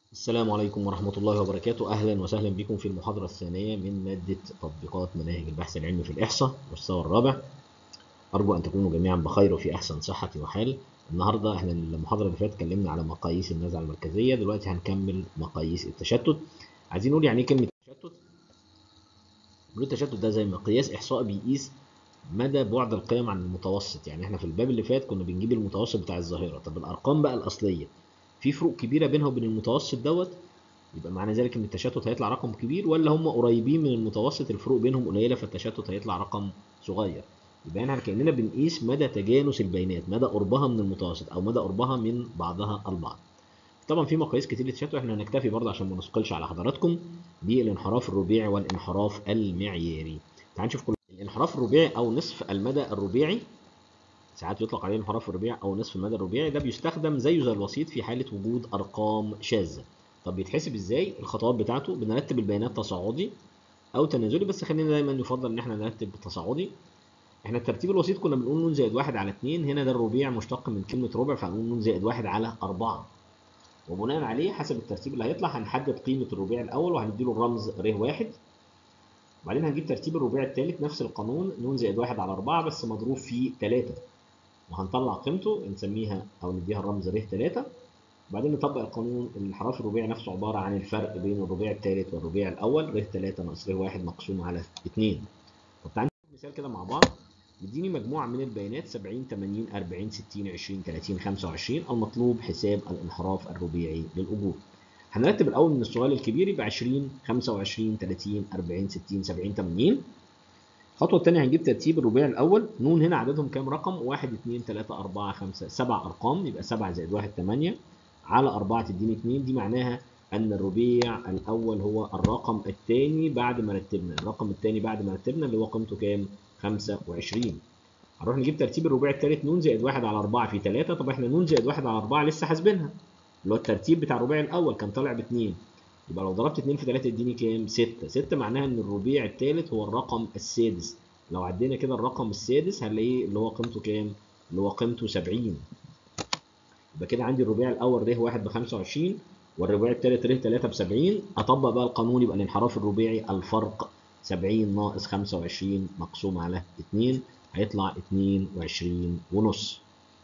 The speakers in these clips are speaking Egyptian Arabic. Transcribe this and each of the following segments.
السلام عليكم ورحمة الله وبركاته أهلا وسهلا بكم في المحاضرة الثانية من مادة تطبيقات مناهج البحث العلمي في الإحصاء والمستوى الرابع أرجو أن تكونوا جميعا بخير وفي أحسن صحة وحال النهاردة احنا المحاضرة اللي فاتت اتكلمنا على مقاييس النزعة المركزية دلوقتي هنكمل مقاييس التشتت عايزين نقول يعني ايه كلمة تشتت نقول التشتت ده زي مقياس إحصائي بيقيس مدى بعد القيم عن المتوسط يعني احنا في الباب اللي فات كنا بنجيب المتوسط بتاع الظاهرة طب الأرقام بقى الأصلية في فروق كبيره بينها وبين المتوسط دوت يبقى معنى ذلك ان التشتت هيطلع رقم كبير ولا هم قريبين من المتوسط الفروق بينهم قليله فالتشتت هيطلع رقم صغير يبقى احنا كاننا بنقيس مدى تجانس البيانات مدى قربها من المتوسط او مدى قربها من بعضها البعض طبعا في مقاييس كتير للتشتت احنا هنكتفي برضه عشان ما نثقلش على حضراتكم بالانحراف الربيعي والانحراف المعياري تعال نشوف كل الانحراف الربيعي او نصف المدى الربيعي ساعات يطلق عليه انحراف الربيع او نصف المدى الربيعي ده بيستخدم زيه زي الوسيط في حاله وجود ارقام شاذه طب بيتحسب ازاي الخطوات بتاعته بنرتب البيانات تصاعدي او تنازلي بس خلينا دايما يفضل ان احنا نرتب تصاعدي احنا الترتيب الوسيط كنا بنقول نون زائد واحد على اتنين هنا ده الربيع مشتق من كلمه ربع فهنقول نون زائد واحد على اربعه وبناء عليه حسب الترتيب اللي هيطلع هنحدد قيمه الربيع الاول وهنديله الرمز ر واحد وبعدين هنجيب ترتيب الربيع الثالث نفس القانون نون زائد واحد على اربعه بس مضروب في 3 وهنطلع قيمته نسميها او نديها الرمز ر 3 وبعدين نطبق القانون الانحراف الربيعي نفسه عباره عن الفرق بين الربيع الثالث والربيع الاول ر 3 ناقص ر 1 مقسوم على 2 طب تعالى نشوف مثال كده مع بعض يديني مجموعه من البيانات 70 80 40 60 20 30 25 المطلوب حساب الانحراف الربيعي للاجور هنرتب الاول من الصغير للكبير يبقى 20 25 30 40 60 70 80 الخطوة الثانية هنجيب ترتيب الربيع الأول نون هنا عددهم كام رقم؟ 1 2 3 4 5 7 أرقام يبقى 7 زائد 1 8 على 4 تديني 2 دي معناها أن الربيع الأول هو الرقم الثاني بعد ما رتبنا، الرقم الثاني بعد ما رتبنا اللي هو قيمته كام؟ 25 هنروح نجيب ترتيب الربيع الثالث نون زائد 1 على 4 في 3 طب احنا نون زائد 1 على 4 لسه حاسبينها اللي هو الترتيب بتاع الربيع الأول كان طالع ب 2 يبقى لو ضربت 2 في 3 يديني كام؟ 6 6 معناها ان الربيع الثالث هو الرقم السادس لو عدينا كده الرقم السادس هنلاقيه اللي هو قيمته كام؟ اللي هو قيمته 70 يبقى كده عندي الربيع الاول ر 1 ب 25 والربيع الثالث ر 3 ب 70 اطبق بقى القانون يبقى الانحراف الربيعي الفرق 70 ناقص 25 مقسوم على 2 هيطلع 22 ونص.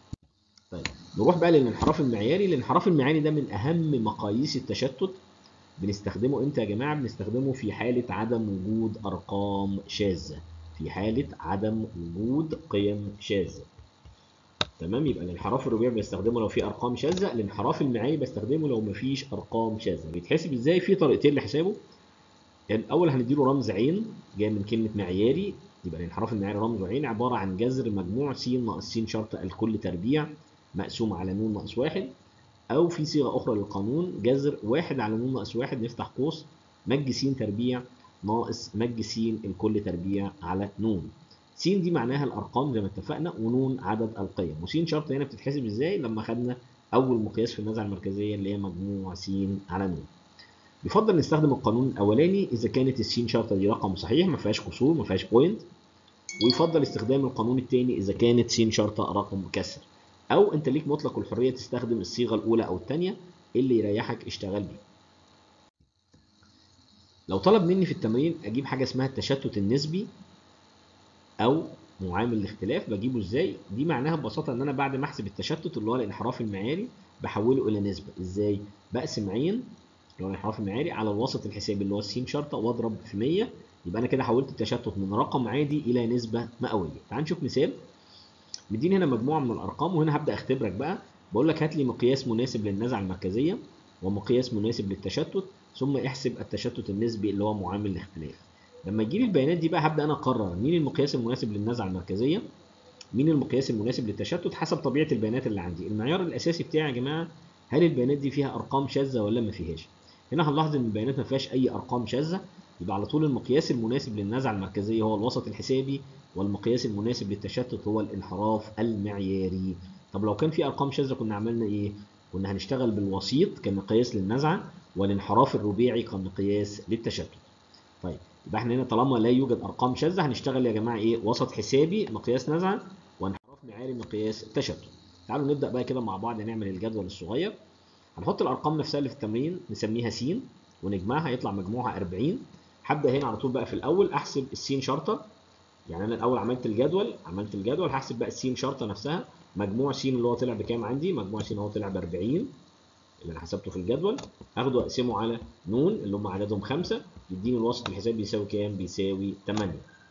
طيب نروح بقى للانحراف المعياري، الانحراف المعياري ده من اهم مقاييس التشتت بنستخدمه امتى يا جماعه؟ بنستخدمه في حاله عدم وجود ارقام شاذه. في حالة عدم وجود قيم شاذة. تمام يبقى الانحراف الربيعي بستخدمه لو في ارقام شاذة، الانحراف المعياري بستخدمه لو مفيش ارقام شاذة. بيتحسب ازاي؟ في طريقتين لحسابه. الاول هنديله رمز عين جاي من كلمة معياري يبقى الانحراف المعياري رمزه عين عبارة عن جذر مجموع س ناقص س شرط الكل تربيع مقسوم على ن ناقص واحد أو في صيغة أخرى للقانون جذر واحد على ن ناقص واحد نفتح قوس مج س تربيع ناقص مج س الكل تربيع على ن س دي معناها الارقام زي ما اتفقنا ونون عدد القيم وس شرط هنا بتتحسب ازاي لما خدنا اول مقياس في النزعه المركزيه اللي هي مجموع س على ن يفضل نستخدم القانون الاولاني اذا كانت السين شرطه دي رقم صحيح ما فيهاش كسور ما فيهاش بوينت ويفضل استخدام القانون الثاني اذا كانت س شرطه رقم كسر او انت ليك مطلق الحريه تستخدم الصيغه الاولى او الثانيه اللي يريحك اشتغل بيه لو طلب مني في التمرين اجيب حاجه اسمها التشتت النسبي او معامل الاختلاف بجيبه ازاي دي معناها ببساطه ان انا بعد ما احسب التشتت اللي هو الانحراف المعياري بحوله الى نسبه ازاي بقسم عين اللي هو الانحراف المعياري على الوسط الحسابي اللي هو س شرطه واضرب في 100 يبقى انا كده حولت التشتت من رقم عادي الى نسبه مئويه تعال نشوف مثال مديني هنا مجموعه من الارقام وهنا هبدا اختبرك بقى بقول لك هات لي مقياس مناسب للنزعه المركزيه ومقياس مناسب للتشتت ثم احسب التشتت النسبي اللي هو معامل الاختلاف لما تجيلي البيانات دي بقى هبدا انا اقرر مين المقياس المناسب للنزعه المركزيه مين المقياس المناسب للتشتت حسب طبيعه البيانات اللي عندي المعيار الاساسي بتاعي يا جماعه هل البيانات دي فيها ارقام شاذه ولا ما فيهاش هنا هنلاحظ ان البيانات ما فيهاش اي ارقام شاذه يبقى على طول المقياس المناسب للنزعه المركزيه هو الوسط الحسابي والمقياس المناسب للتشتت هو الانحراف المعياري طب لو كان في ارقام شاذه كنا عملنا ايه كنا هنشتغل بالوسيط كمقياس للنزعه والانحراف الربيعي كمقياس للتشتت. طيب يبقى احنا هنا طالما لا يوجد ارقام شاذه هنشتغل يا جماعه ايه؟ وسط حسابي مقياس نزعه وانحراف معياري مقياس تشتت. تعالوا نبدا بقى كده مع بعض نعمل الجدول الصغير. هنحط الارقام نفسها اللي في التمرين نسميها س ونجمعها يطلع مجموعها 40 هبدا هنا على طول بقى في الاول احسب السين شرطه يعني انا الاول عملت الجدول عملت الجدول هحسب بقى السين شرطه نفسها مجموع س اللي هو طلع بكام عندي مجموع س هو طلع ب 40 اللي انا حسبته في الجدول اخده اقسمه على ن اللي هم عددهم خمسه يديني الوسط الحساب بيساوي كام بيساوي 8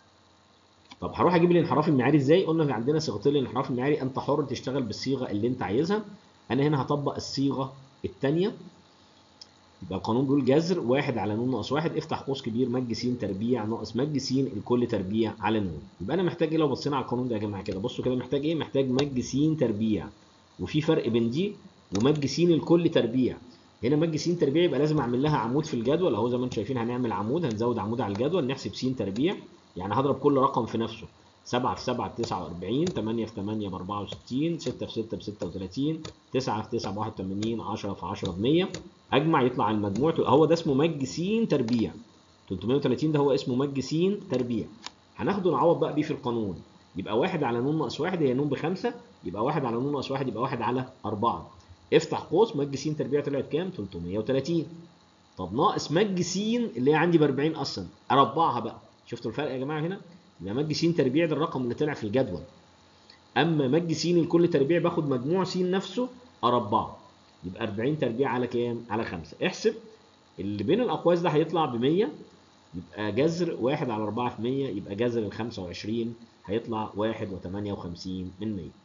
طب هروح اجيب الانحراف المعياري ازاي قلنا عندنا صيغتين للانحراف المعياري انت حر تشتغل بالصيغه اللي انت عايزها انا هنا هطبق الصيغه الثانيه يبقى القانون بيقول جذر واحد على ن ناقص واحد افتح قوس كبير مج س تربيع ناقص مج س الكل تربيع على ن يبقى انا محتاج ايه لو بصينا على القانون ده يا جماعه كده بصوا كده محتاج ايه محتاج مج س تربيع وفي فرق بين دي ومج س الكل تربيع هنا مج س تربيع يبقى لازم اعمل لها عمود في الجدول اهو زي ما انتم شايفين هنعمل عمود هنزود عمود على الجدول نحسب س تربيع يعني هضرب كل رقم في نفسه 7 في 7 ب 49 8 في 8 ب 64 6 في 6 ب 36 9 في 9 ب 81 10 في 10 ب 100 اجمع يطلع المجموع هو ده اسمه مج س تربيع 330 ده هو اسمه مج س تربيع هناخده نعوض بقى بيه في القانون يبقى 1 على ن ناقص 1 هي ن بخمسة يبقى 1 على ن ناقص 1 يبقى 1 على 4 افتح قوس مج س تربيع طلعت كام 330 طب ناقص مج س اللي هي عندي ب 40 اصلا اربعها بقى شفتوا الفرق يا جماعه هنا يبقى مج س تربيع ده الرقم اللي طلع في الجدول اما مج س الكل تربيع باخد مجموع س نفسه اربعه يبقى 40 تربيع على كام على 5 احسب اللي بين الاقواس ده هيطلع ب 100 يبقى جذر 1 على 4 في 100 يبقى جذر ال 25 هيطلع 1 و58 من 100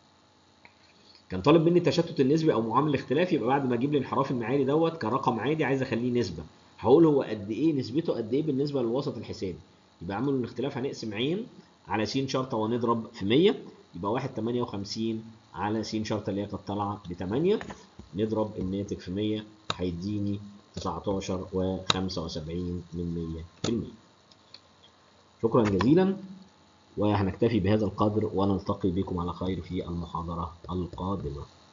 كان طالب مني التشتت النسبي او معامل الاختلاف يبقى بعد ما اجيب لي الانحراف المعياري دوت كرقم عادي عايز اخليه نسبه هقول هو قد ايه نسبته قد ايه بالنسبه للوسط الحسابي يبقى عامل الاختلاف هنقسم عين على س شرطه ونضرب في 100 يبقى 1 58 على س شرطه اللي هي كانت طالعه ب 8 نضرب الناتج في 100 هيديني 19 و75 من 100 في المية شكرا جزيلا وهنكتفي بهذا القدر ونلتقي بكم على خير في المحاضرة القادمة